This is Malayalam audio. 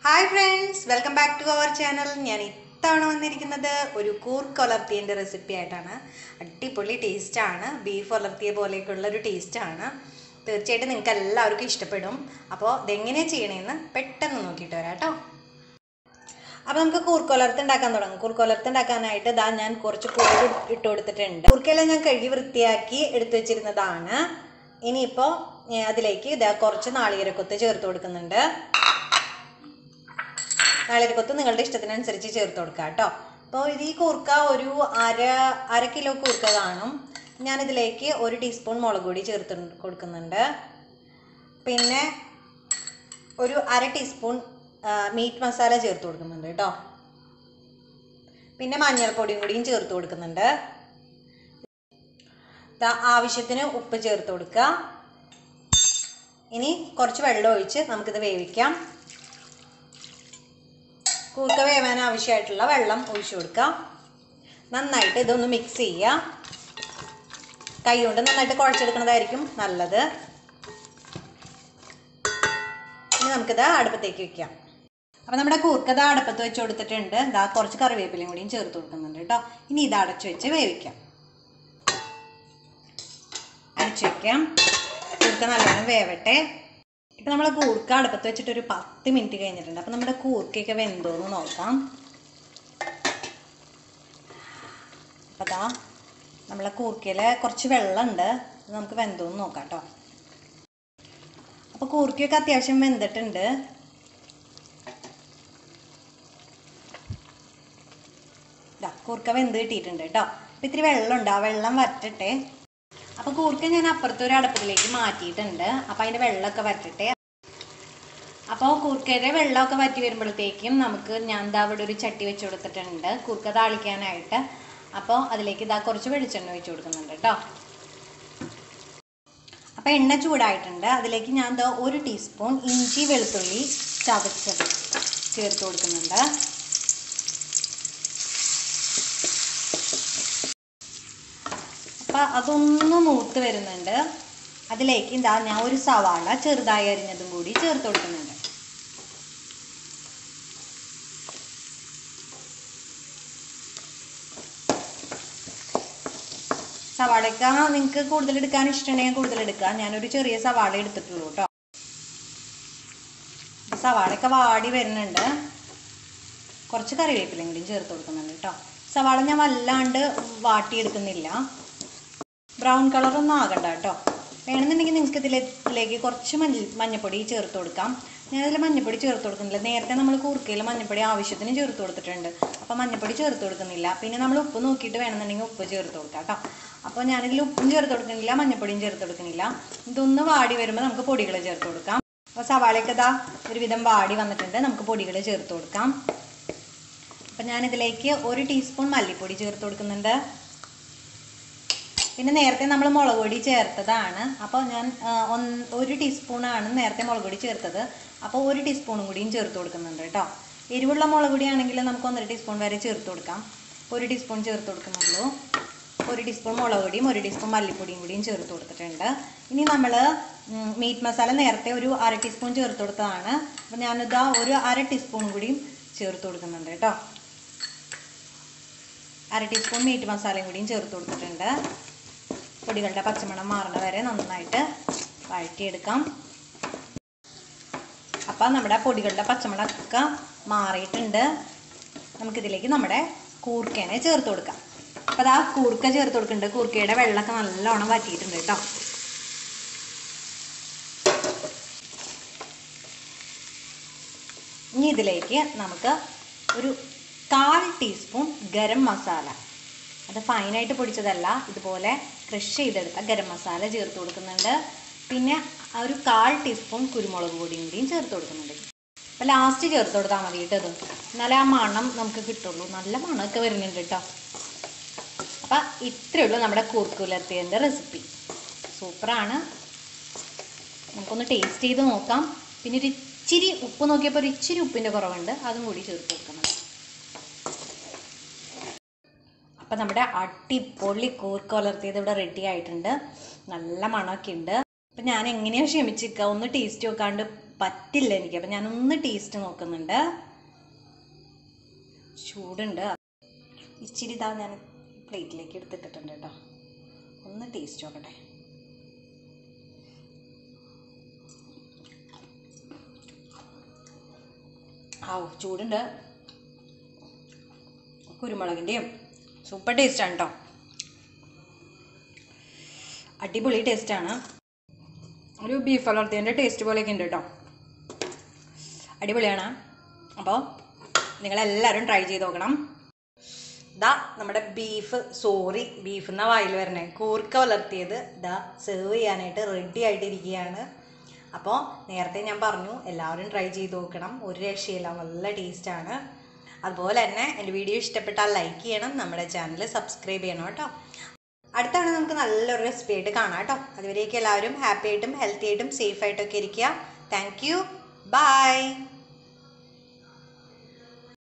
hi friends welcome back to our channel ഞാൻ ഇത്തവണ വന്നിരിക്കുന്നത് ഒരു കൂർക്ക് ഒലർത്തിയൻ്റെ റെസിപ്പി ആയിട്ടാണ് അടിപൊളി ടേസ്റ്റാണ് ബീഫ് ഒലർത്തിയ പോലെയൊക്കെയുള്ള ഒരു ടേസ്റ്റാണ് തീർച്ചയായിട്ടും നിങ്ങൾക്ക് എല്ലാവർക്കും ഇഷ്ടപ്പെടും അപ്പോൾ ഇതെങ്ങനെയാണ് ചെയ്യണമെന്ന് പെട്ടെന്ന് നോക്കിയിട്ട് വരാം കേട്ടോ അപ്പോൾ നമുക്ക് കൂർക്കൊലർത്ത് ഉണ്ടാക്കാൻ തുടങ്ങും കൂർക്കൊലർത്ത് ഉണ്ടാക്കാനായിട്ട് ഇതാ ഞാൻ കുറച്ച് കൂർക്ക് ഇട്ട് കൊടുത്തിട്ടുണ്ട് കൂർക്കെല്ലാം ഞാൻ കഴുകി വൃത്തിയാക്കി എടുത്തു വെച്ചിരുന്നതാണ് ഇനിയിപ്പോൾ ഏർ, അതിലേക്ക് ഇതാ കുറച്ച് നാളികേരക്കൊത്ത് ചേർത്ത് കൊടുക്കുന്നുണ്ട് നാളികേരക്കൊത്ത് നിങ്ങളുടെ ഇഷ്ടത്തിനനുസരിച്ച് ചേർത്ത് കൊടുക്കുക കേട്ടോ അപ്പോൾ ഇത് ഈ കൂർക്ക ഒരു അര അര കിലോ കൂർക്ക കാണും ഞാനിതിലേക്ക് ഒരു ടീസ്പൂൺ മുളക് പൊടി ചേർത്ത് കൊടുക്കുന്നുണ്ട് പിന്നെ ഒരു അര ടീസ്പൂൺ മീറ്റ് മസാല ചേർത്ത് കൊടുക്കുന്നുണ്ട് കേട്ടോ പിന്നെ മഞ്ഞൾപ്പൊടിയും കൂടിയും ചേർത്ത് കൊടുക്കുന്നുണ്ട് ദാ ആവശ്യത്തിന് ഉപ്പ് ചേർത്ത് കൊടുക്കുക ഇനി കുറച്ച് വെള്ളം ഒഴിച്ച് നമുക്കിത് വേവിക്കാം കൂർക്ക വേവാൻ ആവശ്യമായിട്ടുള്ള വെള്ളം ഒഴിച്ചു കൊടുക്കുക നന്നായിട്ട് ഇതൊന്ന് മിക്സ് ചെയ്യുക കൈ കൊണ്ട് നന്നായിട്ട് കുഴച്ചെടുക്കുന്നതായിരിക്കും നല്ലത് ഇനി നമുക്കിത് അടുപ്പത്തേക്ക് വെക്കാം അപ്പം നമ്മുടെ കൂർക്കത അടുപ്പത്ത് വെച്ച് കൊടുത്തിട്ടുണ്ട് ഇതാ കുറച്ച് കറിവേപ്പിലയും കൂടിയും ചേർത്ത് കൊടുക്കുന്നുണ്ട് കേട്ടോ ഇനി ഇത് അടച്ചു വെച്ച് വേവിക്കാം അടച്ചു വെക്കാം കൂർക്ക നല്ലോണം വേവട്ടെ ഇപ്പം നമ്മൾ കൂർക്ക അടുപ്പത്ത് വെച്ചിട്ട് ഒരു പത്ത് മിനിറ്റ് കഴിഞ്ഞിട്ടുണ്ട് അപ്പം നമ്മുടെ കൂർക്കയൊക്കെ വെന്തോന്ന് നോക്കാം അപ്പം ദാ നമ്മളെ കൂർക്കയിൽ കുറച്ച് വെള്ളമുണ്ട് അത് നമുക്ക് വെന്തോന്ന് നോക്കാം കേട്ടോ അപ്പോൾ കൂർക്കയൊക്കെ അത്യാവശ്യം വെന്തിട്ടുണ്ട് ഇതാ കൂർക്ക വെന്ത് കിട്ടിയിട്ടുണ്ട് കേട്ടോ അപ്പം ഇത്തിരി വെള്ളമുണ്ട് ആ വെള്ളം വറ്റട്ടെ അപ്പോൾ കൂർക്ക ഞാൻ അപ്പുറത്തെ ഒരു അടുപ്പത്തിലേക്ക് മാറ്റിയിട്ടുണ്ട് അപ്പോൾ അതിൻ്റെ വെള്ളമൊക്കെ വറ്റട്ടെ അപ്പോൾ കൂർക്കയുടെ വെള്ളമൊക്കെ വറ്റി വരുമ്പോഴത്തേക്കും നമുക്ക് ഞാൻ ദാ ഇവിടെ ഒരു ചട്ടി വെച്ച് കൊടുത്തിട്ടുണ്ട് കൂർക്ക താളിക്കാനായിട്ട് അപ്പോൾ അതിലേക്ക് ഇതാ കുറച്ച് വെളിച്ചെണ്ണ ഒഴിച്ച് കൊടുക്കുന്നുണ്ട് കേട്ടോ അപ്പോൾ എണ്ണ ചൂടായിട്ടുണ്ട് അതിലേക്ക് ഞാൻ ദാ ഒരു ടീസ്പൂൺ ഇഞ്ചി വെളുത്തുള്ളി ചതച്ചത് ചേർത്ത് കൊടുക്കുന്നുണ്ട് അപ്പം അതൊന്ന് മൂത്ത് വരുന്നുണ്ട് അതിലേക്ക് ഇതാ ഞാൻ ഒരു സവാള ചെറുതായി അരിഞ്ഞതും കൂടി ചേർത്ത് കൊടുക്കുന്നുണ്ട് സവാളയൊക്കെ നിങ്ങൾക്ക് കൂടുതൽ എടുക്കാൻ ഇഷ്ടമുണ്ടെങ്കിൽ കൂടുതൽ എടുക്കുക ഞാനൊരു ചെറിയ സവാള എടുത്തിട്ടുള്ളൂ കേട്ടോ സവാളയൊക്കെ വാടി വരുന്നുണ്ട് കുറച്ച് കറിവേപ്പിലയും കൂടിയും ചേർത്ത് കൊടുക്കുന്നുണ്ട് കേട്ടോ സവാള ഞാൻ വല്ലാണ്ട് വാട്ടിയെടുക്കുന്നില്ല ബ്രൗൺ കളറൊന്നും ആകണ്ട കേട്ടോ വേണമെന്നുണ്ടെങ്കിൽ നിങ്ങൾക്ക് ഇതിലെ ഇതിലേക്ക് കുറച്ച് മഞ്ഞ മഞ്ഞപ്പൊടി ചേർത്ത് കൊടുക്കാം ഞാനതിൽ മഞ്ഞപ്പൊടി ചേർത്ത് കൊടുക്കുന്നില്ല നേരത്തെ നമ്മൾ കൂർക്കയിൽ മഞ്ഞപ്പൊടി ആവശ്യത്തിന് ചേർത്ത് കൊടുത്തിട്ടുണ്ട് അപ്പോൾ മഞ്ഞപ്പൊടി ചേർത്ത് കൊടുക്കുന്നില്ല പിന്നെ നമ്മൾ ഉപ്പ് നോക്കിയിട്ട് വേണമെന്നുണ്ടെങ്കിൽ ഉപ്പ് ചേർത്ത് കൊടുക്കാം കേട്ടോ അപ്പോൾ ഞാനിതിൽ ഉപ്പും ചേർത്ത് കൊടുക്കുന്നില്ല മഞ്ഞപ്പൊടിയും ചേർത്ത് കൊടുക്കുന്നില്ല ഇതൊന്ന് വാടി വരുമ്പോൾ നമുക്ക് പൊടികൾ ചേർത്ത് കൊടുക്കാം അപ്പോൾ സവാളയൊക്കെ ഇതാ ഒരുവിധം വാടി വന്നിട്ടുണ്ട് നമുക്ക് പൊടികൾ ചേർത്ത് കൊടുക്കാം അപ്പം ഞാനിതിലേക്ക് ഒരു ടീസ്പൂൺ മല്ലിപ്പൊടി ചേർത്ത് കൊടുക്കുന്നുണ്ട് പിന്നെ നേരത്തെ നമ്മൾ മുളക് പൊടി ചേർത്തതാണ് അപ്പോൾ ഞാൻ ആ, ഒന്ന് ഒരു ടീസ്പൂണാണ് നേരത്തെ മുളക് പൊടി ചേർത്തത് അപ്പോൾ ഒരു ടീസ്പൂണും കൂടിയും ചേർത്ത് കൊടുക്കുന്നുണ്ട് കേട്ടോ എരിവുള്ള മുളക് പൊടി ആണെങ്കിൽ നമുക്ക് ഒന്നര ടീസ്പൂൺ വരെ ചേർത്ത് കൊടുക്കാം ഒരു ടീസ്പൂൺ ചേർത്ത് കൊടുക്കുന്നുള്ളൂ ഒരു ടീസ്പൂൺ മുളക് പൊടിയും ഒരു ടീസ്പൂൺ മല്ലിപ്പൊടിയും കൂടിയും ചേർത്ത് കൊടുത്തിട്ടുണ്ട് ഇനി നമ്മൾ മീറ്റ് മസാല നേരത്തെ ഒരു അര ടീസ്പൂൺ ചേർത്ത് കൊടുത്തതാണ് അപ്പോൾ ഞാനിതാ ഒരു അര ടീസ്പൂൺ കൂടിയും ചേർത്ത് കൊടുക്കുന്നുണ്ട് കേട്ടോ അര ടീസ്പൂൺ മീറ്റ് മസാലയും കൂടിയും ചേർത്ത് കൊടുത്തിട്ടുണ്ട് പൊടികളുടെ പച്ചമണം മാറണ വരെ നന്നായിട്ട് വഴറ്റിയെടുക്കാം അപ്പം നമ്മുടെ പൊടികളുടെ പച്ചമണമൊക്കെ മാറിയിട്ടുണ്ട് നമുക്കിതിലേക്ക് നമ്മുടെ കൂർക്കേനെ ചേർത്ത് കൊടുക്കാം അപ്പം അതാ കൂർക്ക ചേർത്ത് കൊടുക്കുന്നുണ്ട് കൂർക്കയുടെ വെള്ളമൊക്കെ നല്ലോണം വറ്റിയിട്ടുണ്ട് കേട്ടോ ഇനി ഇതിലേക്ക് നമുക്ക് ഒരു കാൽ ടീസ്പൂൺ ഗരം മസാല അത് ഫൈനായിട്ട് പൊടിച്ചതല്ല ഇതുപോലെ ക്രഷ് ചെയ്തെടുത്ത ഗരം മസാല ചേർത്ത് കൊടുക്കുന്നുണ്ട് പിന്നെ ആ ഒരു കാൽ ടീസ്പൂൺ കുരുമുളക് പൊടിയും കൂടിയും ചേർത്ത് കൊടുക്കുന്നുണ്ട് അപ്പോൾ ലാസ്റ്റ് ചേർത്ത് കൊടുത്താൽ മതി കേട്ടോ ഇത് എന്നാലേ ആ മണം നമുക്ക് കിട്ടുള്ളൂ നല്ല മണമൊക്കെ വരുന്നുണ്ട് കേട്ടോ അപ്പം ഇത്രയേ ഉള്ളൂ നമ്മുടെ കൂർക്കുലത്തിയൻ്റെ റെസിപ്പി സൂപ്പറാണ് നമുക്കൊന്ന് ടേസ്റ്റ് ചെയ്ത് നോക്കാം പിന്നെ ഒരു ഇച്ചിരി ഉപ്പ് നോക്കിയപ്പോൾ ഒരു ഇച്ചിരി ഉപ്പിൻ്റെ കുറവുണ്ട് അതും കൂടി ചേർത്ത് കൊടുക്കണം അപ്പം നമ്മുടെ അടിപൊളി കൂർക്ക വളർത്തിയത് ഇവിടെ റെഡി ആയിട്ടുണ്ട് നല്ല മണമൊക്കെ ഉണ്ട് അപ്പം ഞാൻ എങ്ങനെയാണ് ക്ഷമിച്ചിരിക്കുക ഒന്ന് ടേസ്റ്റ് നോക്കാണ്ട് പറ്റില്ല എനിക്ക് അപ്പം ഞാനൊന്ന് ടേസ്റ്റ് നോക്കുന്നുണ്ട് ചൂടുണ്ട് ഇച്ചിരി ഇതാ ഞാൻ പ്ലേറ്റിലേക്ക് എടുത്തിട്ടിട്ടുണ്ട് കേട്ടോ ഒന്ന് ടേസ്റ്റ് നോക്കട്ടെ ആവു ചൂടുണ്ട് കുരുമുളകിൻ്റെയും സൂപ്പർ ടേസ്റ്റാണ് കേട്ടോ അടിപൊളി ടേസ്റ്റാണ് ഒരു ബീഫ് വളർത്തിയതിൻ്റെ ടേസ്റ്റ് പോലെയൊക്കെ ഉണ്ട് കേട്ടോ അടിപൊളിയാണ് അപ്പോൾ നിങ്ങളെല്ലാവരും ട്രൈ ചെയ്ത് നോക്കണം ദാ നമ്മുടെ ബീഫ് സോറി ബീഫ് എന്നാ വായിൽ വരണേ കൂർക്ക വളർത്തിയത് ദാ സെർവ് ചെയ്യാനായിട്ട് റെഡി ആയിട്ടിരിക്കുകയാണ് അപ്പോൾ നേരത്തെ ഞാൻ പറഞ്ഞു എല്ലാവരും ട്രൈ ചെയ്ത് നോക്കണം ഒരു രക്ഷയില്ല നല്ല ടേസ്റ്റാണ് അതുപോലെ തന്നെ എൻ്റെ വീഡിയോ ഇഷ്ടപ്പെട്ടാൽ ലൈക്ക് ചെയ്യണം നമ്മുടെ ചാനൽ സബ്സ്ക്രൈബ് ചെയ്യണം കേട്ടോ അടുത്താണ് നമുക്ക് നല്ലൊരു റെസിപ്പി ആയിട്ട് കാണാം കേട്ടോ അതുവരേക്കും എല്ലാവരും ഹാപ്പി ആയിട്ടും ഹെൽത്തി ആയിട്ടും സേഫ് ആയിട്ടൊക്കെ ഇരിക്കുക താങ്ക് യു ബൈ